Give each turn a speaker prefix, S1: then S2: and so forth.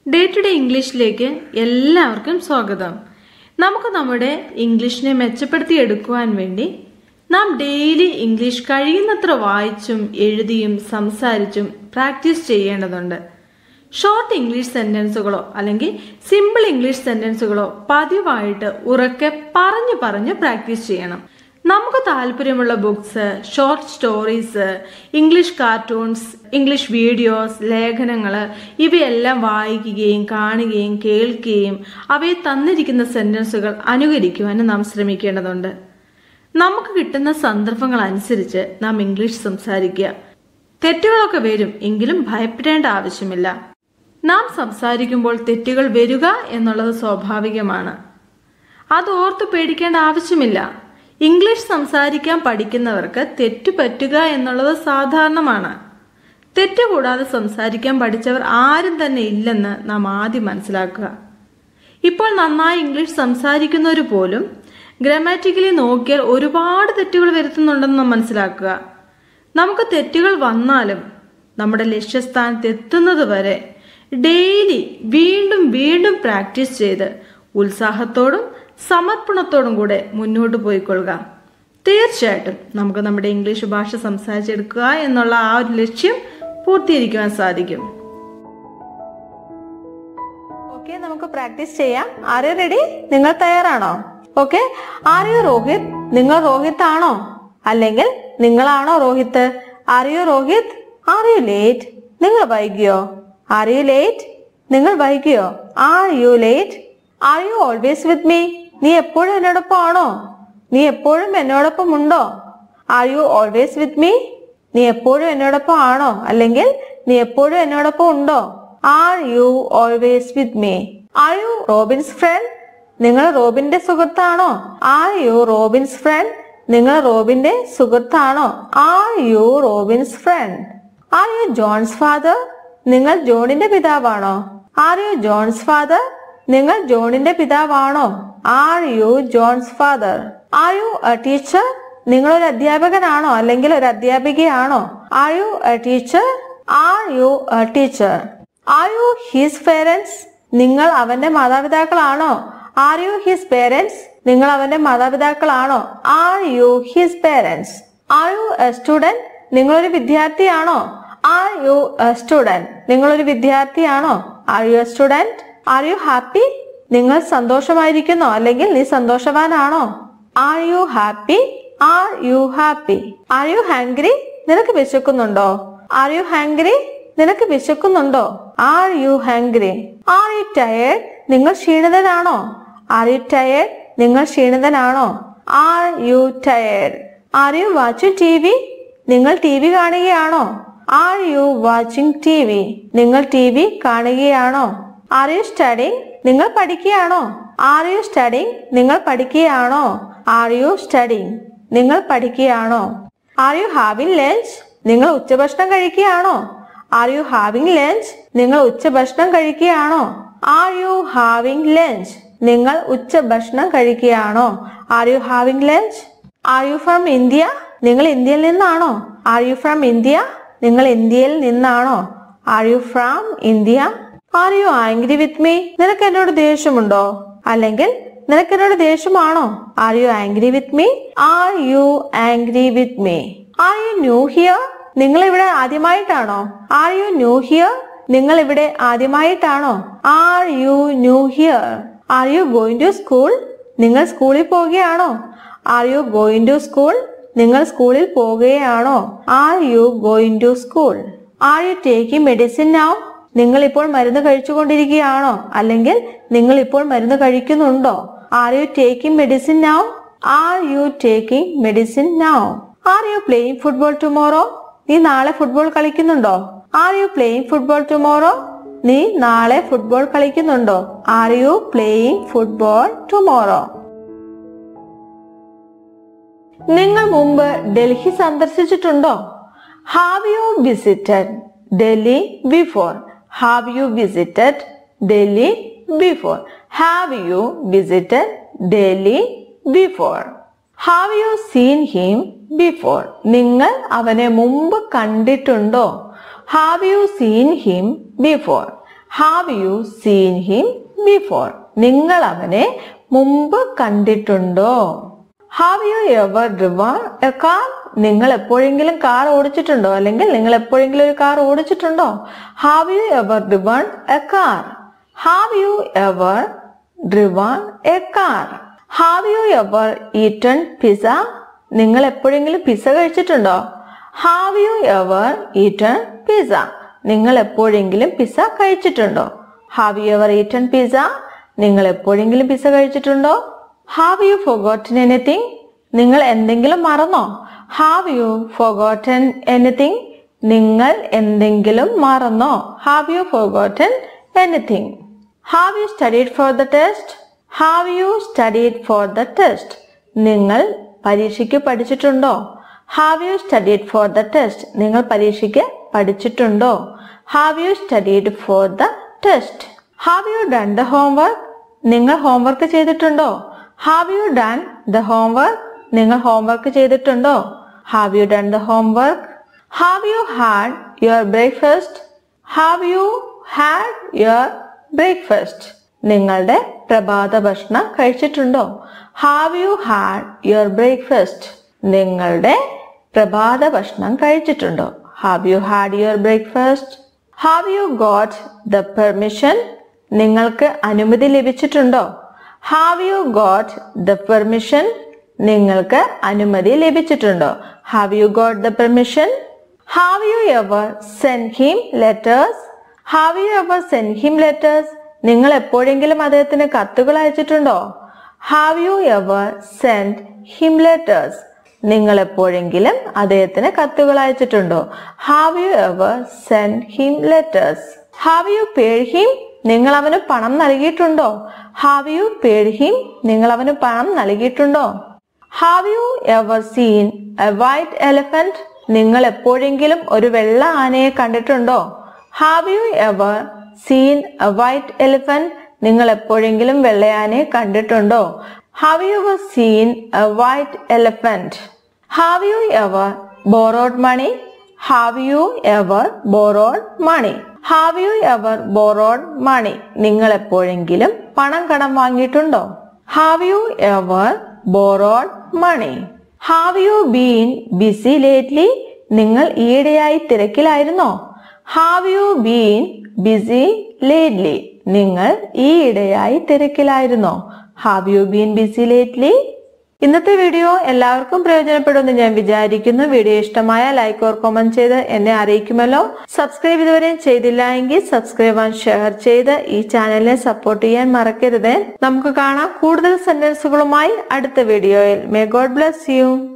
S1: day to day ഇംഗ്ലീഷിലേക്ക് എല്ലാവർക്കും സ്വാഗതം നമുക്ക് നമ്മുടെ ഇംഗ്ലീഷിനെ മെച്ചപ്പെടുത്തി എടുക്കുവാൻ വേണ്ടി നാം ഡെയിലി ഇംഗ്ലീഷ് കഴിയുന്നത്ര വായിച്ചും എഴുതിയും സംസാരിച്ചും പ്രാക്ടീസ് ചെയ്യേണ്ടതുണ്ട് ഷോർട്ട് ഇംഗ്ലീഷ് സെന്റൻസുകളോ അല്ലെങ്കിൽ സിമ്പിൾ ഇംഗ്ലീഷ് സെന്റൻസുകളോ പതിവായിട്ട് ഉറക്കെ പറഞ്ഞു പറഞ്ഞു പ്രാക്ടീസ് ചെയ്യണം നമുക്ക് താല്പര്യമുള്ള books short stories English cartoons English videos ലേഖനങ്ങൾ ഇവയെല്ലാം വായിക്കുകയും കാണുകയും കേൾക്കുകയും അവയെ തന്നിരിക്കുന്ന സെന്റൻസുകൾ അനുകരിക്കുവാനും നാം ശ്രമിക്കേണ്ടതുണ്ട് നമുക്ക് കിട്ടുന്ന സന്ദർഭങ്ങൾ അനുസരിച്ച് നാം ഇംഗ്ലീഷ് സംസാരിക്കുക തെറ്റുകളൊക്കെ വരും എങ്കിലും ഭയപ്പെടേണ്ട ആവശ്യമില്ല നാം സംസാരിക്കുമ്പോൾ തെറ്റുകൾ വരിക എന്നുള്ളത് സ്വാഭാവികമാണ് അത് ഓർത്ത് പേടിക്കേണ്ട ആവശ്യമില്ല ഇംഗ്ലീഷ് സംസാരിക്കാൻ പഠിക്കുന്നവർക്ക് തെറ്റു പറ്റുക എന്നുള്ളത് സാധാരണമാണ് തെറ്റുകൂടാതെ സംസാരിക്കാൻ പഠിച്ചവർ ആരും തന്നെ ഇല്ലെന്ന് നാം ആദ്യം മനസ്സിലാക്കുക ഇപ്പോൾ നന്നായി ഇംഗ്ലീഷ് സംസാരിക്കുന്നവർ പോലും ഗ്രാമാറ്റിക്കലി നോക്കിയാൽ ഒരുപാട് തെറ്റുകൾ വരുത്തുന്നുണ്ടെന്ന് നാം മനസ്സിലാക്കുക നമുക്ക് തെറ്റുകൾ വന്നാലും നമ്മുടെ ലക്ഷ്യസ്ഥാനത്ത് എത്തുന്നത് വരെ ഡെയിലി വീണ്ടും വീണ്ടും പ്രാക്ടീസ് ചെയ്ത് ഉത്സാഹത്തോടും സമർപ്പണത്തോടും കൂടെ മുന്നോട്ട് പോയിക്കൊള്ളുക തീർച്ചയായിട്ടും നമുക്ക് നമ്മുടെ ഇംഗ്ലീഷ് ഭാഷ സംസാരിച്ചെടുക്കുക എന്നുള്ള ആ ഒരു ലക്ഷ്യം പൂർത്തീകരിക്കുവാൻ സാധിക്കും
S2: ഓക്കെ നമുക്ക് പ്രാക്ടീസ് ചെയ്യാം ആര് റെഡി നിങ്ങൾ തയ്യാറാണോ ഓക്കെ ആർ യു രോഹിത് നിങ്ങൾ രോഹിത് ആണോ അല്ലെങ്കിൽ നിങ്ങളാണോ Rohit are you Rohit are you late നിങ്ങൾ വൈകിയോ ആർ യു ലേറ്റ് നിങ്ങൾ വൈകിയോ are you late are you always with me നീ എപ്പോഴും എന്നോടൊപ്പം ആണോ നീ എപ്പോഴും എന്നോടൊപ്പം ഉണ്ടോ are you always with me നീ എപ്പോഴും എന്നോടൊപ്പം ആണോ അല്ലെങ്കിൽ നീ എപ്പോഴും എന്നോടൊപ്പം ഉണ്ടോ are you always with me are you Robin's friend നിങ്ങൾ റോബിന്റെ സുഹൃത്താണോ ആർ യു റോബിൻസ് ഫ്രണ്ട് നിങ്ങൾ റോബിന്റെ സുഹൃത്താണോ are you Robin's front are you John's father നിങ്ങൾ ജോണിന്റെ പിതാവാണോ ആർ യു ജോൺസ് ഫാദർ നിങ്ങൾ ജോണിന്റെ പിതാവാണോ are you John's father are you a teacher നിങ്ങൾ ഒരു അധ്യാപകനാണോ അല്ലെങ്കിൽ ഒരു അധ്യാപികയാണോ are you a teacher are you a teacher are you his parents നിങ്ങൾ അവന്റെ മാതാപിതാക്കളാണോ ആർ യു ഹിസ് പേരൻസ് നിങ്ങൾ അവന്റെ മാതാപിതാക്കളാണോ are you his parents are you a student നിങ്ങളൊരു വിദ്യാർത്ഥിയാണോ ആർ യു എ സ്റ്റുഡന്റ് നിങ്ങളൊരു വിദ്യാർത്ഥിയാണോ are you a student are you happy നിങ്ങൾ സന്തോഷമായിരിക്കുന്നോ അല്ലെങ്കിൽ നീ സന്തോഷവാനാണോ are you happy are you happy are you hungry നിനക്ക് വിശക്കുന്നുണ്ടോ ആർ യു ഹാംഗ്രി നിനക്ക് വിശക്കുന്നുണ്ടോ are you hungry are you tired നിങ്ങൾ ക്ഷീണിതനാണോ ആർ യു ടയേർഡ് നിങ്ങൾ ക്ഷീണിതനാണോ are you tired are you watching T V നിങ്ങൾ ടി വി കാണുകയാണോ are you watching T V നിങ്ങൾ ടി വി കാണുകയാണോ ആർ യു സ്റ്റഡിങ് നിങ്ങൾ പഠിക്കുകയാണോ ആർ യു സ്റ്റഡിങ് നിങ്ങൾ പഠിക്കുകയാണോ ആർ യു സ്റ്റഡിങ് നിങ്ങൾ പഠിക്കുകയാണോ ആർ യു ഹാവിംഗ് ലഞ്ച് നിങ്ങൾ ഉച്ചഭക്ഷണം കഴിക്കുകയാണോ ആർ യു ഹാവിംഗ് ലഞ്ച് നിങ്ങൾ ഉച്ചഭക്ഷണം കഴിക്കുകയാണോ ആർ യു ഹാവിംഗ് ലഞ്ച് നിങ്ങൾ ഉച്ചഭക്ഷണം കഴിക്കുകയാണോ are you having lunch are you from India നിങ്ങൾ ഇന്ത്യയിൽ നിന്നാണോ ആർ യു ഫ്രം ഇന്ത്യ നിങ്ങൾ ഇന്ത്യയിൽ നിന്നാണോ are you from India are you angry with me നിനക്ക് എന്നോട് ദേഷ്യമുണ്ടോ അല്ലെങ്കിൽ നിനക്ക് എന്നോട് ദേഷ്യമാണോ are you angry with me are you angry with me are you new here നിങ്ങൾ ഇവിടെ ആദ്യമായിട്ടാണോ ആർ യു ന്യൂ ഹിയർ നിങ്ങൾ ഇവിടെ ആദ്യമായിട്ടാണോ are you new here are you going to school നിങ്ങൾ സ്കൂളിൽ പോവുകയാണോ are you going to school നിങ്ങൾ സ്കൂളിൽ പോകുകയാണോ are you going to school are you taking medicine now നിങ്ങൾ ഇപ്പോൾ മരുന്ന് കഴിച്ചുകൊണ്ടിരിക്കുകയാണോ അല്ലെങ്കിൽ നിങ്ങൾ ഇപ്പോൾ മരുന്ന് കഴിക്കുന്നുണ്ടോ are you taking medicine now are you taking medicine now are you playing football tomorrow നീ നാളെ ഫുട്ബോൾ കളിക്കുന്നുണ്ടോ are you playing football tomorrow നീ നാളെ ഫുട്ബോൾ കളിക്കുന്നുണ്ടോ are you playing football tomorrow നിങ്ങൾ മുമ്പ് ഡൽഹി സന്ദർശിച്ചിട്ടുണ്ടോ have you visited Delhi before have you visited Delhi before have you visited Delhi before have you seen him before നിങ്ങൾ അവനെ മുമ്പ് കണ്ടിട്ടുണ്ടോ have you seen him before have you seen him before നിങ്ങൾ അവനെ മുമ്പ് കണ്ടിട്ടുണ്ടോ have you ever driven a car നിങ്ങൾ എപ്പോഴെങ്കിലും കാർ ഓടിച്ചിട്ടുണ്ടോ അല്ലെങ്കിൽ നിങ്ങൾ എപ്പോഴെങ്കിലും ഒരു കാർ ഓടിച്ചിട്ടുണ്ടോ have you ever driven a car have you ever driven a car have you ever eaten pizza നിങ്ങൾ എപ്പോഴെങ്കിലും പിസ കഴിച്ചിട്ടുണ്ടോ have you ever eaten pizza നിങ്ങൾ എപ്പോഴെങ്കിലും പിസ കഴിച്ചിട്ടുണ്ടോ have you ever eaten pizza നിങ്ങൾ എപ്പോഴെങ്കിലും പിസ കഴിച്ചിട്ടുണ്ടോ ഹാവ് യു ഫോഗോട്ടൻ എനിത്തിങ് നിങ്ങൾ എന്തെങ്കിലും മറന്നോ ഹാവ് യു ഫോഗോട്ടൻ എനിത്തിങ് നിങ്ങൾ എന്തെങ്കിലും മറന്നോ have you forgotten anything have you studied for the test have you studied for the test നിങ്ങൾ പരീക്ഷയ്ക്ക് പഠിച്ചിട്ടുണ്ടോ have you studied for the test നിങ്ങൾ പരീക്ഷയ്ക്ക് പഠിച്ചിട്ടുണ്ടോ have you studied for the test have you done the homework നിങ്ങൾ homework ചെയ്തിട്ടുണ്ടോ have you done the homework നിങ്ങൾ homework ചെയ്തിട്ടുണ്ടോ have you done the homework have you had your breakfast have you had your breakfast നിങ്ങളുടെ പ്രഭാത ഭക്ഷണം കഴിച്ചിട്ടുണ്ടോ have you had your breakfast നിങ്ങളുടെ പ്രഭാത ഭക്ഷണം കഴിച്ചിട്ടുണ്ടോ have you had your breakfast have you got the permission നിങ്ങൾക്ക് അനുമതി ലഭിച്ചിട്ടുണ്ടോ have you got the permission നിങ്ങൾക്ക് അനുമതി ലഭിച്ചിട്ടുണ്ടോ have you got the permission have you ever send him letters have you ever send him letters നിങ്ങൾ എപ്പോഴെങ്കിലും അദ്ദേഹത്തിന് കത്തുകൾ അയച്ചിട്ടുണ്ടോ have you ever send him letters നിങ്ങൾ എപ്പോഴെങ്കിലും അദ്ദേഹത്തിന് കത്തുകൾ അയച്ചിട്ടുണ്ടോ have you ever send him letters have you paid him നിങ്ങൾ അവന് പണം നൽകിയിട്ടുണ്ടോ ഹാവ് യു പേഡ് ഹിം നിങ്ങൾ അവന് പണം നൽകിയിട്ടുണ്ടോ have you ever seen a white elephant നിങ്ങൾ എപ്പോഴെങ്കിലും ഒരു വെള്ള ആനയെ കണ്ടിട്ടുണ്ടോ have you ever seen a white elephant നിങ്ങൾ എപ്പോഴെങ്കിലും വെള്ളയാനയെ കണ്ടിട്ടുണ്ടോ have you ever seen a white elephant have you ever borrowed money have you ever borrowed money have you ever borrowed money നിങ്ങൾ എപ്പോഴെങ്കിലും പണം കടം വാങ്ങിയിട്ടുണ്ടോ have you ever borrowed money have you been busy lately നിങ്ങൾ ഈയിടെയായി തിരക്കിലായിരുന്നോ have you been busy lately നിങ്ങൾ ഈയിടെയായി തിരക്കിലായിരുന്നോ have you been busy lately ഇന്നത്തെ വീഡിയോ എല്ലാവർക്കും പ്രയോജനപ്പെടുമെന്ന് ഞാൻ വിചാരിക്കുന്നു വീഡിയോ ഇഷ്ടമായ ലൈക്ക് ഓർ കമന്റ് ചെയ്ത് എന്നെ അറിയിക്കുമല്ലോ സബ്സ്ക്രൈബ് ഇതുവരെയും ചെയ്തില്ല എങ്കിൽ സബ്സ്ക്രൈബ് ആൻഡ് ഷെയർ ചെയ്ത് ഈ ചാനലിനെ സപ്പോർട്ട് ചെയ്യാൻ മറക്കരുത് നമുക്ക് കാണാം കൂടുതൽ സെന്റൻസുകളുമായി അടുത്ത വീഡിയോയിൽ മേ ഗോഡ് ബ്ലെസ് യു